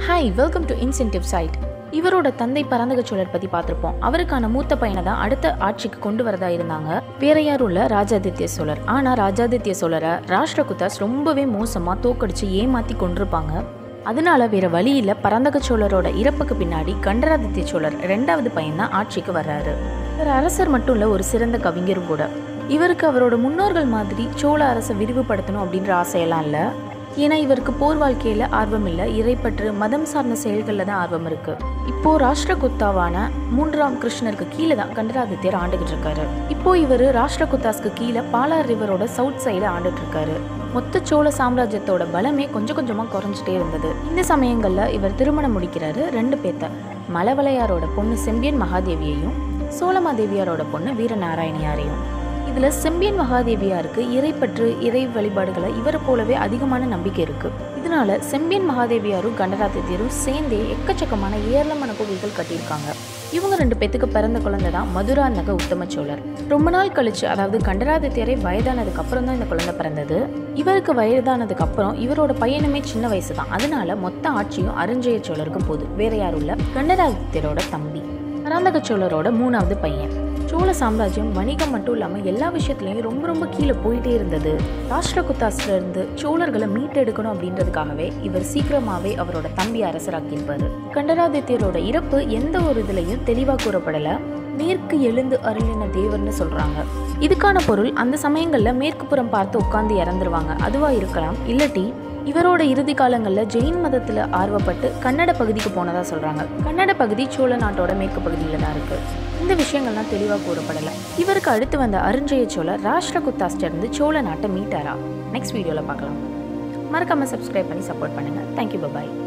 hi welcome to incentive site இவரோட தந்தை பரந்தக சோழர் பத்தி பார்த்திருப்போம் அவருக்கான மூத்த பையனை தான் அடுத்த ஆட்சிக்கு கொண்டு வரதா இருந்தாங்க வேற யாரும் இல்ல ராஜாதித்ய சோழர் ஆனா ராஜாதித்ய சோழரை ராஷ்டிரகுதாஸ் ரொம்பவே மோசமா தோக்கடிச்சு ஏமாத்தி கொண்டிருப்பாங்க அதனால வேற வழி இல்ல பரந்தக சோழரோட இறப்புக்கு பின்னாடி கண்டராதித்ய சோழர் ரெண்டாவது பையன் தான் ஆட்சிக்கு வர்றாரு இவர் அரசர் மட்டும் இல்ல ஒரு சிறந்த கவிஞரும் கூட இவருக்கு அவரோட முன்னோர்கள் மாதிரி சோழ அரசை விரிவுபடுத்தணும் அப்படின்ற ஆசையெல்லாம் இல்லை ஏன்னா இவருக்கு போர் வாழ்க்கையில ஆர்வம் இல்லை இறைப்பற்று மதம் சார்ந்த செயல்களில் தான் ஆர்வம் இருக்கு இப்போ ராஷ்டிரகுத்தாவான மூன்றாம் கிருஷ்ணருக்கு கீழே தான் கண்டராதித்யர் ஆண்டுகிட்டு இருக்காரு இப்போ இவர் ராஷ்டிரகுத்தாஸ்க்கு கீழே பாலார் ரிவரோட சவுத் சைடில் ஆண்டுட்டு இருக்காரு மொத்த சோழ சாம்ராஜ்யத்தோட பலமே கொஞ்சம் கொஞ்சமா குறைஞ்சிட்டே இருந்தது இந்த சமயங்கள்ல இவர் திருமணம் முடிக்கிறாரு ரெண்டு பேத்த மலவளையாரோட பொண்ணு செம்பியன் மகாதேவியையும் சோழமாதேவியாரோட பொண்ணு வீரநாராயணியாரையும் இதுல செம்பியன் மகாதேவியாருக்கு இறைப்பற்று இறை வழிபாடுகளை இவரை போலவே அதிகமான நம்பிக்கை இருக்கு இதனால செம்பியன் மகாதேவியாரும் கண்டராதித்யரும் சேர்ந்தே எக்கச்சக்கமான ஏராளமான கோவில்கள் கட்டியிருக்காங்க இவங்க ரெண்டு பேத்துக்கு பிறந்த குழந்தை தான் மதுராந்தக உத்தம சோழர் ரொம்ப நாள் கழிச்சு அதாவது கண்டராதித்யரை வயதானதுக்கு அப்புறம் தான் இந்த குழந்தை பிறந்தது இவருக்கு வயதானதுக்கு அப்புறம் இவரோட பையனுமே சின்ன வயசு தான் அதனால மொத்த ஆட்சியும் அருஞ்சய சோழருக்கு போகுது வேற யாரும் இல்ல கண்டராதித்யரோட தம்பி பராந்தக சோழரோட மூணாவது பையன் சோழ சாம்ராஜ்யம் வணிகம் மட்டும் இல்லாமல் எல்லா விஷயத்துலையும் ரொம்ப ரொம்ப கீழே போயிட்டே இருந்தது ராஷ்டிரகுத்தாஸ்ல இருந்து சோழர்களை மீட்டெடுக்கணும் அப்படின்றதுக்காகவே இவர் சீக்கிரமாவே அவரோட தம்பி அரசராக்கியிருப்பாரு கண்டராதித்யரோட இறப்பு எந்த ஒரு இதுலையும் தெளிவாக கூறப்படல மேற்கு எழுந்து அருளின தேவர்னு சொல்றாங்க இதுக்கான பொருள் அந்த சமயங்கள்ல மேற்கு புறம் பார்த்து உட்கார்ந்து இறந்துருவாங்க அதுவா இருக்கலாம் இல்லாட்டி இவரோட இறுதி காலங்களில் ஜெயின் மதத்தில் ஆர்வப்பட்டு கன்னட பகுதிக்கு போனதா சொல்றாங்க கன்னட பகுதி சோழ நாட்டோட மேற்கு பகுதியில் தான் இருக்கு இந்த விஷயங்கள்லாம் தெளிவாக கூறப்படலை இவருக்கு அடுத்து வந்த அருஞ்சய சோழர் ராஷ்டிரகுத்தாஸ்ட இருந்து சோழ நாட்டை மீட்டாரா நெக்ஸ்ட் வீடியோவில் பார்க்கலாம் மறக்காம சப்ஸ்கிரைப் பண்ணி சப்போர்ட் பண்ணுங்க தேங்க்யூ பபாய்